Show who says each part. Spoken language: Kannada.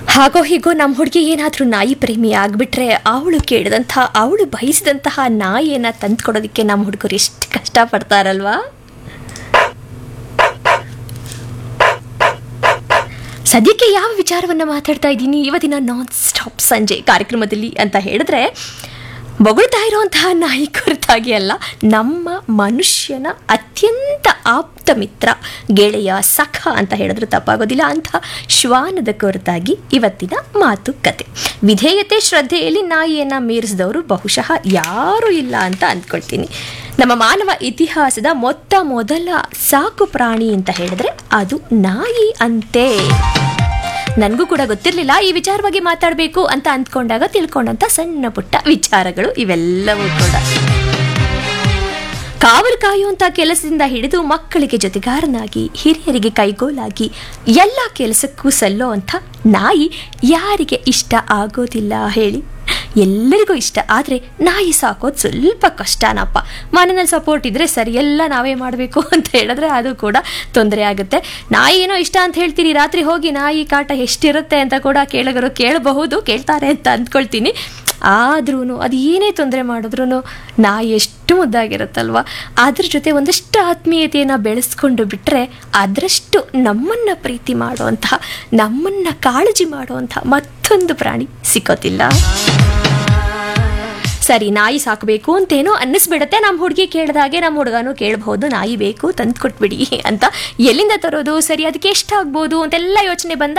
Speaker 1: ಹಾಗೋ ಹೀಗೋ ನಮ್ಮ ಹುಡುಗಿ ಏನಾದರೂ ನಾಯಿ ಪ್ರೇಮಿ ಆಗಿಬಿಟ್ರೆ ಅವಳು ಕೇಳಿದಂತಹ ಅವಳು ಬಯಸಿದಂತಹ ನಾಯಿಯನ್ನು ತಂದ್ಕೊಡೋದಕ್ಕೆ ನಮ್ಮ ಹುಡುಗರು ಎಷ್ಟು ಕಷ್ಟಪಡ್ತಾರಲ್ವಾ ಸದ್ಯಕ್ಕೆ ಯಾವ ವಿಚಾರವನ್ನು ಮಾತಾಡ್ತಾ ಇದ್ದೀನಿ ಇವತ್ತಿನ ನಾನ್ ಸ್ಟಾಪ್ ಸಂಜೆ ಕಾರ್ಯಕ್ರಮದಲ್ಲಿ ಅಂತ ಹೇಳಿದ್ರೆ ಬೊಗಳ್ತಾ ಇರುವಂತಹ ನಾಯಿ ಕುರಿತಾಗಿ ಅಲ್ಲ ನಮ್ಮ ಮನುಷ್ಯನ ಅತ್ಯಂತ ಆಪ್ತ ಮಿತ್ರ ಗೆಳೆಯ ಸಖ ಅಂತ ಹೇಳಿದ್ರು ತಪ್ಪಾಗೋದಿಲ್ಲ ಅಂಥ ಶ್ವಾನದ ಕುರಿತಾಗಿ ಇವತ್ತಿನ ಮಾತುಕತೆ ವಿಧೇಯತೆ ಶ್ರದ್ಧೆಯಲ್ಲಿ ನಾಯಿಯನ್ನು ಮೀರಿಸಿದವರು ಬಹುಶಃ ಯಾರೂ ಇಲ್ಲ ಅಂತ ಅಂದ್ಕೊಳ್ತೀನಿ ನಮ್ಮ ಮಾನವ ಇತಿಹಾಸದ ಮೊತ್ತ ಮೊದಲ ಸಾಕು ಪ್ರಾಣಿ ಅಂತ ಹೇಳಿದ್ರೆ ಅದು ನಾಯಿ ಅಂತೆ ನನಗೂ ಕೂಡ ಗೊತ್ತಿರಲಿಲ್ಲ ಈ ವಿಚಾರವಾಗಿ ಮಾತಾಡಬೇಕು ಅಂತ ಅಂದ್ಕೊಂಡಾಗ ತಿಳ್ಕೊಂಡಂತ ಸಣ್ಣ ಪುಟ್ಟ ವಿಚಾರಗಳು ಇವೆಲ್ಲವೂ ಕೂಡ ಕಾವಲು ಕಾಯುವಂಥ ಕೆಲಸದಿಂದ ಹಿಡಿದು ಮಕ್ಕಳಿಗೆ ಜೊತೆಗಾರನಾಗಿ ಹಿರಿಯರಿಗೆ ಕೈಗೋಲಾಗಿ ಎಲ್ಲ ಕೆಲಸಕ್ಕೂ ಸಲ್ಲೋ ಅಂಥ ನಾಯಿ ಯಾರಿಗೆ ಇಷ್ಟ ಆಗೋದಿಲ್ಲ ಹೇಳಿ ಎಲ್ಲರಿಗೂ ಇಷ್ಟ ಆದರೆ ನಾಯಿ ಸಾಕೋದು ಸ್ವಲ್ಪ ಕಷ್ಟನಪ್ಪ ಮನೆಯಲ್ಲಿ ಸಪೋರ್ಟ್ ಇದ್ದರೆ ಸರಿ ಎಲ್ಲ ನಾವೇ ಮಾಡಬೇಕು ಅಂತ ಹೇಳಿದ್ರೆ ಅದು ಕೂಡ ತೊಂದರೆ ಆಗುತ್ತೆ ನಾಯಿ ಏನೋ ಇಷ್ಟ ಅಂತ ಹೇಳ್ತೀರಿ ರಾತ್ರಿ ಹೋಗಿ ನಾಯಿ ಕಾಟ ಎಷ್ಟಿರುತ್ತೆ ಅಂತ ಕೂಡ ಕೇಳಗರು ಕೇಳಬಹುದು ಕೇಳ್ತಾರೆ ಅಂತ ಅಂದ್ಕೊಳ್ತೀನಿ ಆದ್ರೂ ಅದು ಏನೇ ತೊಂದರೆ ಮಾಡಿದ್ರು ನಾಯಿ ಎಷ್ಟು ಮುದ್ದಾಗಿರುತ್ತಲ್ವ ಅದ್ರ ಜೊತೆ ಒಂದಷ್ಟು ಆತ್ಮೀಯತೆಯನ್ನು ಬೆಳೆಸ್ಕೊಂಡು ಬಿಟ್ಟರೆ ಅದರಷ್ಟು ನಮ್ಮನ್ನು ಪ್ರೀತಿ ಮಾಡುವಂತಹ ನಮ್ಮನ್ನು ಕಾಳಜಿ ಮಾಡುವಂಥ ಮತ್ತೊಂದು ಪ್ರಾಣಿ ಸಿಗೋದಿಲ್ಲ ಸರಿ ನಾಯಿ ಸಾಕಬೇಕು ಅಂತೇನೋ ಅನ್ನಿಸ್ಬಿಡತ್ತೆ ನಮ್ಮ ಹುಡುಗಿ ಕೇಳಿದಾಗೆ ನಮ್ಮ ಹುಡುಗನೂ ಕೇಳಬಹುದು ನಾಯಿ ಬೇಕು ತಂದು ಕೊಟ್ಬಿಡಿ ಅಂತ ಎಲ್ಲಿಂದ ತರೋದು ಸರಿ ಅದಕ್ಕೆ ಎಷ್ಟಾಗ್ಬೋದು ಅಂತೆಲ್ಲ ಯೋಚನೆ ಬಂದ